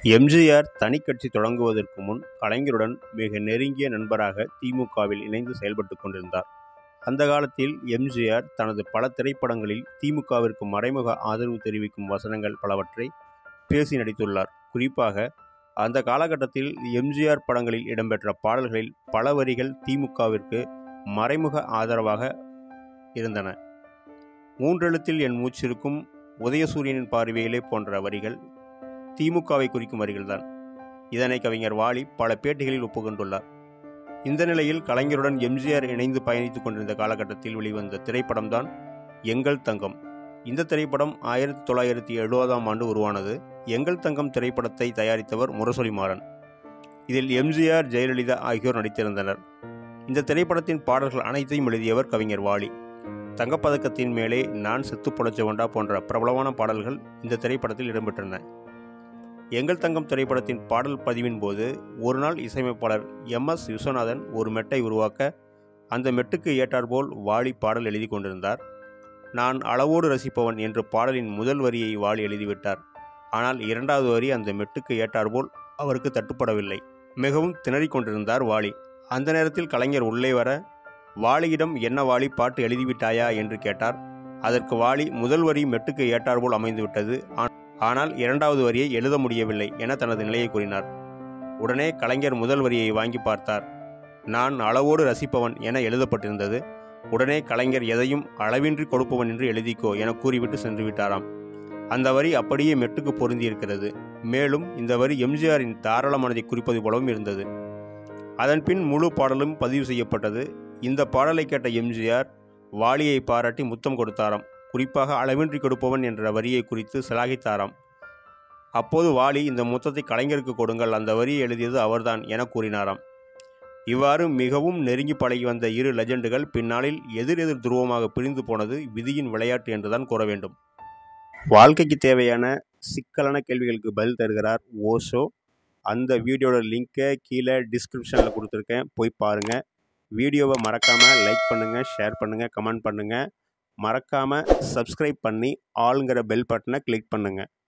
எம்ஜிஆர் தனிக்கட்சி தொடங்குவதற்கு முன் கலைஞருடன் மிக நெருங்கிய நண்பராக திமுகவில் இணைந்து செயல்பட்டுக் கொண்டிருந்தார். அந்த காலத்தில் எம்ஜிஆர் தனது பல திரைப்படங்களில் திமுகவிற்கு மறைமுக ஆதரவு தெரிவிக்கும் வசனங்கள் பலவற்றை பேசி நடித்துள்ளார். குறிப்பாக அந்த காலகட்டத்தில் எம்ஜிஆர் படங்களில் இடம்பெற்ற பாடல்களில் பல வரிகள் திமுகவிற்கு மறைமுக ஆதரவாக இருந்தன. மூன்றெழுத்தில் என் மூச்சிருக்கும், உதயசூரியனின் பார்வையிலே போன்ற வரிகள் திமுகவை குறிக்கும் வரிகள்தான். இதனை கவிஞர் வாலி பல பேட்டிகளில் ஒப்புக்கொண்டுள்ளார். இந்த நிலையில் கலைஞருடன் எம்ஜிஆர் இணைந்து பயணித்துக் கொண்டிருந்த காலகட்டத்தில் வெளிவந்த திரைப்படம்தான் எங்கள் தங்கம். இந்த திரைப்படம் ஆயிரத்து தொள்ளாயிரத்து எழுபதாம் ஆண்டு உருவானது. எங்கள் தங்கம் திரைப்படத்தை தயாரித்தவர் முரசொலிமாறன். இதில் எம்ஜிஆர், ஜெயலலிதா ஆகியோர் நடித்திருந்தனர். இந்த திரைப்படத்தின் பாடல்கள் அனைத்தையும் எழுதியவர் கவிஞர் வாலி. தங்கப்பதக்கத்தின் மேலே, நான் செத்துப் பொழச்சவன்டா போன்ற பிரபலமான பாடல்கள் இந்த திரைப்படத்தில் இடம்பெற்றன. எங்கள் தங்கம் திரைப்படத்தின் பாடல் பதிவின் போது ஒருநாள் இசையமைப்பாளர் எம். எஸ். விஸ்வநாதன் ஒரு மெட்டை உருவாக்க, அந்த மெட்டுக்கு ஏற்றாற்போல் வாலி பாடல் எழுதிக் கொண்டிருந்தார். நான் அளவோடு ரசிப்பவன் என்று பாடலின் முதல் வரியை வாலி எழுதிவிட்டார். ஆனால் இரண்டாவது வரி அந்த மெட்டுக்கு ஏற்றாற்போல் அவருக்கு தட்டுப்படவில்லை. மிகவும் திணறிக் கொண்டிருந்தார் வாலி. அந்த நேரத்தில் கலைஞர் உள்ளே வர, வாலியிடம் என்ன வாலி பாட்டு எழுதிவிட்டாயா என்று கேட்டார். அதற்கு வாலி முதல் வரி மெட்டுக்கு ஏற்றாற்போல் அமைந்துவிட்டது. ஆனால் இரண்டாவது வரியை எழுத முடியவில்லை என தனது நிலையை கூறினார். உடனே கலைஞர் முதல் வரியை வாங்கி பார்த்தார். நான் அளவோடு ரசிப்பவன் என எழுதப்பட்டிருந்தது. உடனே கலைஞர் எதையும் அளவின்றி கொடுப்பவன் என்று எழுதிக்கோ என கூறிவிட்டு சென்றுவிட்டாராம். அந்த வரி அப்படியே மெட்டுக்கு பொருந்தியிருக்கிறது. மேலும் இந்த வரி எம்ஜிஆரின் தாராள மனதை குறிப்பது போலவும் இருந்தது. அதன்பின் முழு பாடலும் பதிவு செய்யப்பட்டது. இந்த பாடலை கேட்ட எம்ஜிஆர் வாலியை பாராட்டி முத்தம் கொடுத்தாராம். குறிப்பாக அளவின்றி கொடுப்பவன் என்ற வரியை குறித்து சிலாகித்தாராம். அப்போது வாலி இந்த முத்தத்தை கலைஞருக்கு கொடுங்கள் அந்த வரியை எழுதியது அவர்தான் என கூறினாராம். இவ்வாறு மிகவும் நெருங்கி பழகி வந்த இரு லெஜண்டுகள் பின்னாளில் எதிர் எதிர் துருவமாக பிரிந்து போனது விதியின் விளையாட்டு என்றுதான் கூற வேண்டும். வாழ்க்கைக்கு தேவையான சிக்கலான கேள்விகளுக்கு பதில் தருகிறார் ஓஷோ. அந்த வீடியோட லிங்கை கீழே டிஸ்கிரிப்ஷன்ல கொடுத்துருக்கேன். போய் பாருங்க. வீடியோவை மறக்காம லைக் பண்ணுங்க, ஷேர் பண்ணுங்க, கமெண்ட் பண்ணுங்க. மறக்காம சப்ஸ்கிரைப் பண்ணி ஆல்ங்கிற பெல் பட்டனை கிளிக் பண்ணுங்க.